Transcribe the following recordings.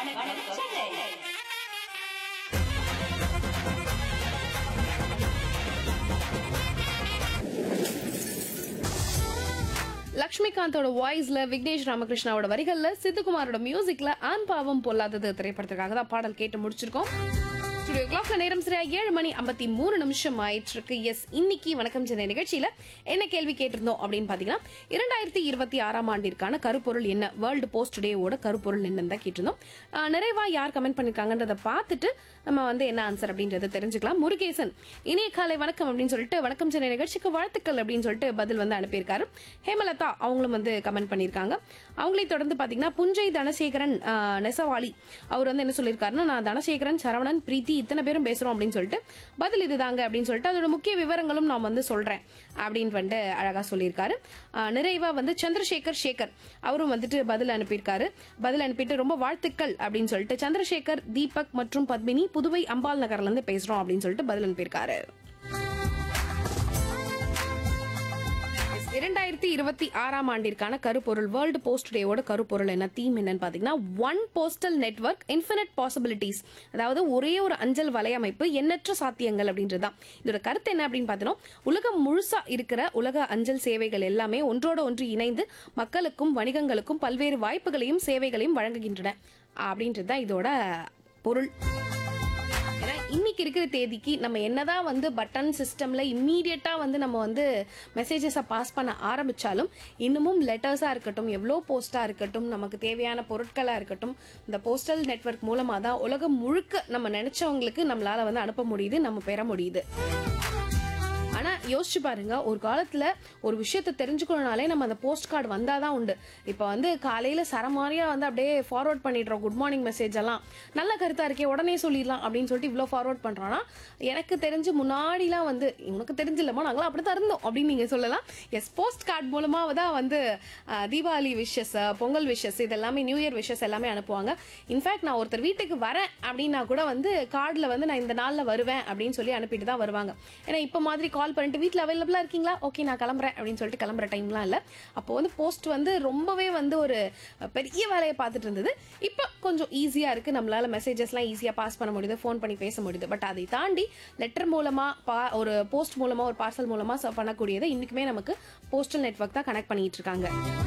வணக்கம் சென்னை லக்ஷ்மிகாந்தோட வாய்ஸ்ல விக்னேஷ் ராமகிருஷ்ணாவோட வரிகள்ல சித்துக்குமாரோட மியூசிக்ல ஆண் பாவம் பொல்லாதது திரைப்படத்துக்காக தான் பாடல் கேட்டு முடிச்சிருக்கோம் ஸ்டுடியோ கிளாக்ல நேரம் சரியா ஏழு மணி ஐம்பத்தி மூணு நிமிஷம் ஆயிட்டு இருக்கு எஸ் இன்னைக்கு வணக்கம் சென்னை நிகழ்ச்சியில என்ன கேள்வி கேட்டிருந்தோம் அப்படின்னு பாத்தீங்கன்னா இரண்டாயிரத்தி இருபத்தி ஆறாம் ஆண்டிற்கான கருப்பொருள் என்ன வேர்ல்டு போஸ்ட் டேவோட கருப்பொருள் என்னன்னு தான் கேட்டிருந்தோம் ஆஹ் நிறைவா யார் கமெண்ட் பண்ணிருக்காங்கன்றத பார்த்துட்டு நம்ம வந்து என்ன ஆன்சர் அப்படின்றத தெரிஞ்சுக்கலாம் முருகேசன் இனிய காலை வணக்கம் அப்படின்னு சொல்லிட்டு வணக்கம் சென்னை நிகழ்ச்சிக்கு வாழ்த்துக்கள் அப்படின்னு சொல்லிட்டு பதில் வந்து அனுப்பியிருக்காரு ஹேமலதா அவங்களும் வந்து கமெண்ட் பண்ணியிருக்காங்க அவங்களே தொடர்ந்து பாத்தீங்கன்னா புஞ்சை தனசேகரன் ஆஹ், நெசவாளி அவர் வந்து என்ன சொல்லியிருக்காருன்னா நான் தனசேகரன் சரவணன் பிரீத்தி இத்தனை பேரும் பேசுறோம் அப்படின்னு சொல்லிட்டு பதில் இதுதாங்க அப்படின்னு சொல்லிட்டு அதோட முக்கிய விவரங்களும் நான் வந்து சொல்றேன் அப்படின்னு வந்துட்டு அழகா சொல்லியிருக்காரு ஆஹ், நிறைவா வந்து சந்திரசேகர் சேகர் அவரும் வந்துட்டு பதில் அனுப்பியிருக்காரு பதில் அனுப்பிட்டு ரொம்ப வாழ்த்துக்கள் அப்படின்னு சொல்லிட்டு சந்திரசேகர் தீபக் மற்றும் பத்மினி புதுவை அம்பாள் நகர்ல இருந்து பேசுறோம் அப்படின்னு சொல்லிட்டு பதில் அனுப்பியிருக்காரு இரண்டாயிரத்தி இருபத்தி ஆறாம் ஆண்டிற்கான கருப்பொருள் வேர்ல்டு போஸ்ட் டேவோட கருப்பொருள் என்ன தீம் என்னன்னு பாத்தீங்கன்னா one postal network infinite possibilities அதாவது ஒரே ஒரு அஞ்சல் வலையமைப்பு எண்ணற்ற சாத்தியங்கள் அப்படின்றதுதான் இதோட கருத்து என்ன அப்படின்னு பார்த்தீங்கன்னா உலகம் முழுசா இருக்கிற உலக அஞ்சல் சேவைகள் எல்லாமே ஒன்றோட ஒன்று இணைந்து மக்களுக்கும் வணிகங்களுக்கும் பல்வேறு வாய்ப்புகளையும் சேவைகளையும் வழங்குகின்றன அப்படின்றது தான் இதோட பொருள் ஏன்னா இன்னைக்கு இருக்கிற தேதிக்கு நம்ம என்னதான் வந்து பட்டன் சிஸ்டம்ல இம்மீடியட்டா வந்து நம்ம வந்து மெசேஜஸை பாஸ் பண்ண ஆரம்பிச்சாலும் இன்னமும் லெட்டர்ஸா இருக்கட்டும் எவ்வளோ போஸ்டா இருக்கட்டும் நமக்கு தேவையான பொருட்களா இருக்கட்டும் இந்த போஸ்டல் நெட்வொர்க் மூலமா தான் உலகம் முழுக்க நம்ம நினைச்சவங்களுக்கு நம்மளால வந்து அனுப்ப முடியுது நம்ம பெற முடியுது ஆனா யோசிச்சு பாருங்க ஒரு காலத்துல ஒரு விஷயத்த தெரிஞ்சுக்கணும்னாலே நம்ம அந்த போஸ்ட் கார்டு வந்தாதான் உண்டு இப்போ வந்து காலையில சரமாரியா வந்து அப்படியே ஃபார்வர்ட் பண்ணிடுறோம் குட் மார்னிங் மெசேஜ் எல்லாம் நல்ல கருத்தா இருக்கே உடனே சொல்லிடலாம் அப்படின்னு சொல்லிட்டு இவ்வளோ ஃபார்வர்ட் பண்றோம்னா எனக்கு தெரிஞ்சு முன்னாடிலாம் வந்து உனக்கு தெரிஞ்சில்லமா நாங்களாம் அப்படித்தான் இருந்தோம் அப்படின்னு நீங்க சொல்லலாம் எஸ் போஸ்ட் கார்டு மூலமா தான் வந்து அஹ், தீபாவளி விஷஸ் பொங்கல் விஷஸ் இது எல்லாமே நியூ இயர் விஷஸ் எல்லாமே அனுப்புவாங்க இன்ஃபேக்ட் நான் ஒருத்தர் வீட்டுக்கு வரேன் அப்படின்னா கூட வந்து கார்டில் வந்து நான் இந்த நாளில் வருவேன் அப்படின்னு சொல்லி அனுப்பிட்டு தான் வருவாங்க ஏன்னா இப்போ மாதிரி கால் பண்ணிட்டு வீட்டில் அவைலபிளாக இருக்கீங்களா ஓகே நான் கிளம்புறேன் அப்படின்னு சொல்லிட்டு கிளம்புற டைம்லாம் இல்லை அப்போ வந்து போஸ்ட் வந்து ரொம்பவே வந்து ஒரு பெரிய வேலையை பார்த்துட்டு இருந்தது இப்போ கொஞ்சம் ஈஸியாக இருக்குது நம்மளால மெசேஜஸ்லாம் ஈஸியாக பாஸ் பண்ண முடியுது ஃபோன் பண்ணி பேச முடியுது பட் அதை தாண்டி லெட்டர் மூலமாக பா ஒரு போஸ்ட் மூலமாக ஒரு பார்சல் மூலமாக பண்ணக்கூடியதை இன்றைக்குமே நமக்கு போஸ்டல் நெட்வொர்க் தான் கனெக்ட் பண்ணிட்டு இருக்காங்க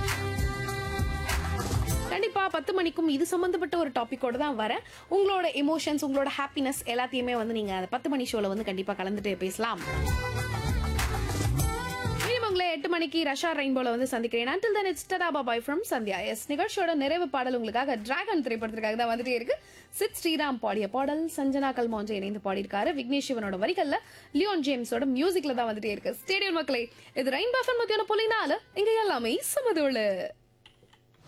கண்டிப்பா பத்து மணிக்கும் இது சம்பந்தப்பட்ட ஒரு டாபிக்கோட தான் வரேன் உங்களோட எமோஷன்ஸ் உங்களோட ஹாப்பினஸ் எல்லாத்தையுமே வந்து நீங்க அந்த பத்து மணி ஷோல வந்து கண்டிப்பா கலந்துட்டு பேசலாம் மீண்டும் உங்களை எட்டு மணிக்கு ரஷா ரெயின்போல வந்து சந்திக்கிறேன் அண்டில் தன் இட்ஸ் டடா பாய் ஃப்ரம் சந்தியா எஸ் நிகழ்ச்சியோட நிறைவு பாடல் உங்களுக்காக டிராகன் திரைப்படத்திற்காக தான் வந்துட்டே இருக்கு சித் ஸ்ரீராம் பாடிய பாடல் சஞ்சனா கல்மோஞ்ச இணைந்து பாடியிருக்காரு விக்னேஷ் சிவனோட வரிகள்ல லியோன் ஜேம்ஸோட மியூசிக்ல தான் வந்துட்டே இருக்கு ஸ்டேடியம் மக்களே இது ரெயின்போ ஃபன் மத்தியான பொலினால இங்க எல்லாமே சமதோளு